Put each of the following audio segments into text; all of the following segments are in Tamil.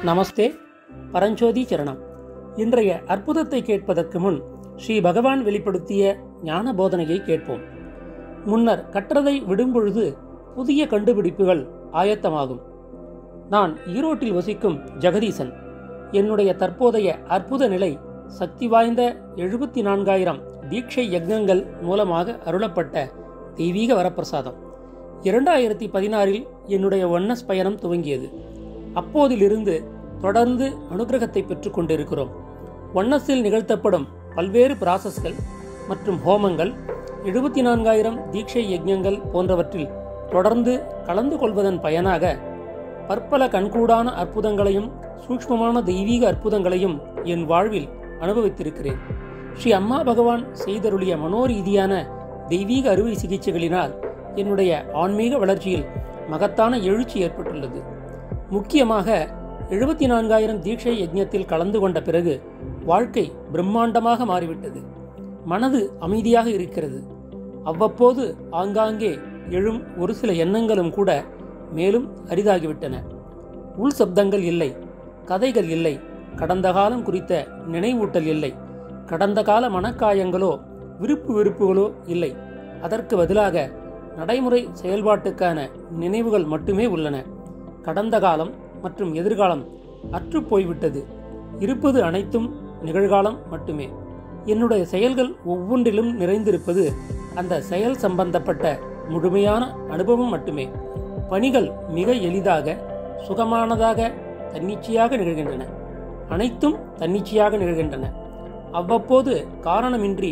நமஸ்தே பரஞ்சோதி சரணம் இன்றைய அற்புதத்தை கேட்பதற்கு முன் ஸ்ரீ பகவான் வெளிப்படுத்திய ஞான போதனையை கேட்போம் முன்னர் கற்றதை விடும்பொழுது புதிய கண்டுபிடிப்புகள் ஆயத்தமாகும் நான் ஈரோட்டில் வசிக்கும் ஜெகதீசன் என்னுடைய தற்போதைய அற்புத நிலை சக்தி வாய்ந்த எழுபத்தி நான்காயிரம் தீட்சை யக்ஞங்கள் மூலமாக அருளப்பட்ட தெய்வீக வரப்பிரசாதம் இரண்டாயிரத்தி பதினாறில் என்னுடைய ஒன்னஸ் பயணம் துவங்கியது அப்போதிலிருந்து தொடர்ந்து அனுகிரகத்தை பெற்றுக் கொண்டிருக்கிறோம் ஒன்னஸில் நிகழ்த்தப்படும் பல்வேறு பிராசஸ்கள் மற்றும் ஹோமங்கள் எழுபத்தி நான்காயிரம் தீட்சை யஜ்ஞங்கள் போன்றவற்றில் தொடர்ந்து கலந்து கொள்வதன் பயனாக பற்பல கண்கூடான அற்புதங்களையும் சூக்ஷ்மமான தெய்வீக அற்புதங்களையும் என் வாழ்வில் அனுபவித்திருக்கிறேன் ஸ்ரீ அம்மா பகவான் செய்தருளிய மனோரீதியான தெய்வீக அறுவை சிகிச்சைகளினால் என்னுடைய ஆன்மீக வளர்ச்சியில் மகத்தான எழுச்சி ஏற்பட்டுள்ளது முக்கியமாக எழுபத்தி நான்காயிரம் தீட்சை யஜ்ஞத்தில் கலந்து கொண்ட பிறகு வாழ்க்கை பிரம்மாண்டமாக மாறிவிட்டது மனது அமைதியாக இருக்கிறது அவ்வப்போது ஆங்காங்கே எழும் ஒரு சில எண்ணங்களும் கூட மேலும் அரிதாகிவிட்டன உள் சப்தங்கள் இல்லை கதைகள் இல்லை கடந்த காலம் குறித்த நினைவூட்டல் இல்லை கடந்த கால மனக்காயங்களோ விருப்பு வெறுப்புகளோ இல்லை அதற்கு பதிலாக நடைமுறை செயல்பாட்டுக்கான நினைவுகள் மட்டுமே உள்ளன கடந்த காலம் மற்றும் எதிர்காலம் அற்றுப் போய்விட்டது இருப்பது அனைத்தும் நிகழ்காலம் மட்டுமே என்னுடைய செயல்கள் ஒவ்வொன்றிலும் நிறைந்திருப்பது அந்த செயல் சம்பந்தப்பட்ட முழுமையான அனுபவம் மட்டுமே பணிகள் மிக எளிதாக சுகமானதாக தன்னிச்சையாக நிகழ்கின்றன அனைத்தும் தன்னிச்சையாக நிகழ்கின்றன அவ்வப்போது காரணமின்றி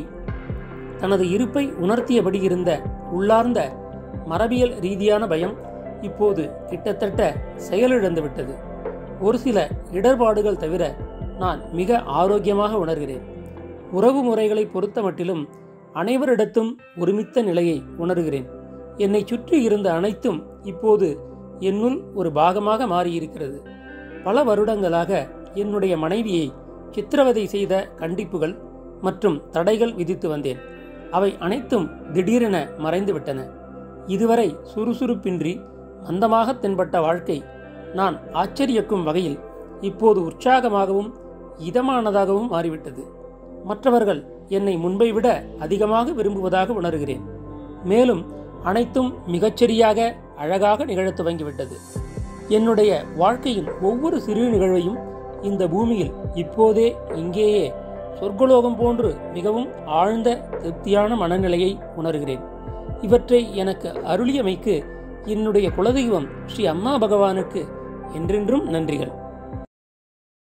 தனது இருப்பை உணர்த்தியபடி இருந்த உள்ளார்ந்த மரபியல் ரீதியான பயம் இப்போது கிட்டத்தட்ட செயலிழந்து விட்டது ஒரு சில இடர்பாடுகள் தவிர நான் மிக ஆரோக்கியமாக உணர்கிறேன் உறவு முறைகளை பொறுத்த மட்டிலும் அனைவரிடத்தும் ஒருமித்த நிலையை உணர்கிறேன் என்னை சுற்றி இருந்த அனைத்தும் இப்போது என்னுள் ஒரு பாகமாக மாறியிருக்கிறது பல வருடங்களாக என்னுடைய மனைவியை சித்திரவதை செய்த கண்டிப்புகள் மற்றும் தடைகள் விதித்து வந்தேன் அவை அனைத்தும் திடீரென மறைந்துவிட்டன இதுவரை சுறுசுறுப்பின்றி மந்தமாக தென்பட்ட வாழ்க்கை நான் ஆச்சரியக்கும் வகையில் இப்போது உற்சாகமாகவும் இதமானதாகவும் மாறிவிட்டது மற்றவர்கள் என்னை முன்பை விட அதிகமாக விரும்புவதாக உணர்கிறேன் மேலும் அனைத்தும் மிகச்சரியாக அழகாக நிகழத் துவங்கிவிட்டது என்னுடைய வாழ்க்கையின் ஒவ்வொரு சிறு நிகழ்வையும் இந்த பூமியில் இப்போதே இங்கேயே சொர்க்கலோகம் போன்று மிகவும் ஆழ்ந்த திருப்தியான மனநிலையை உணர்கிறேன் இவற்றை எனக்கு அருளியமைக்கு என்னுடைய குலதெய்வம் ஸ்ரீ அம்மா பகவானுக்கு என்றென்றும் நன்றிகள்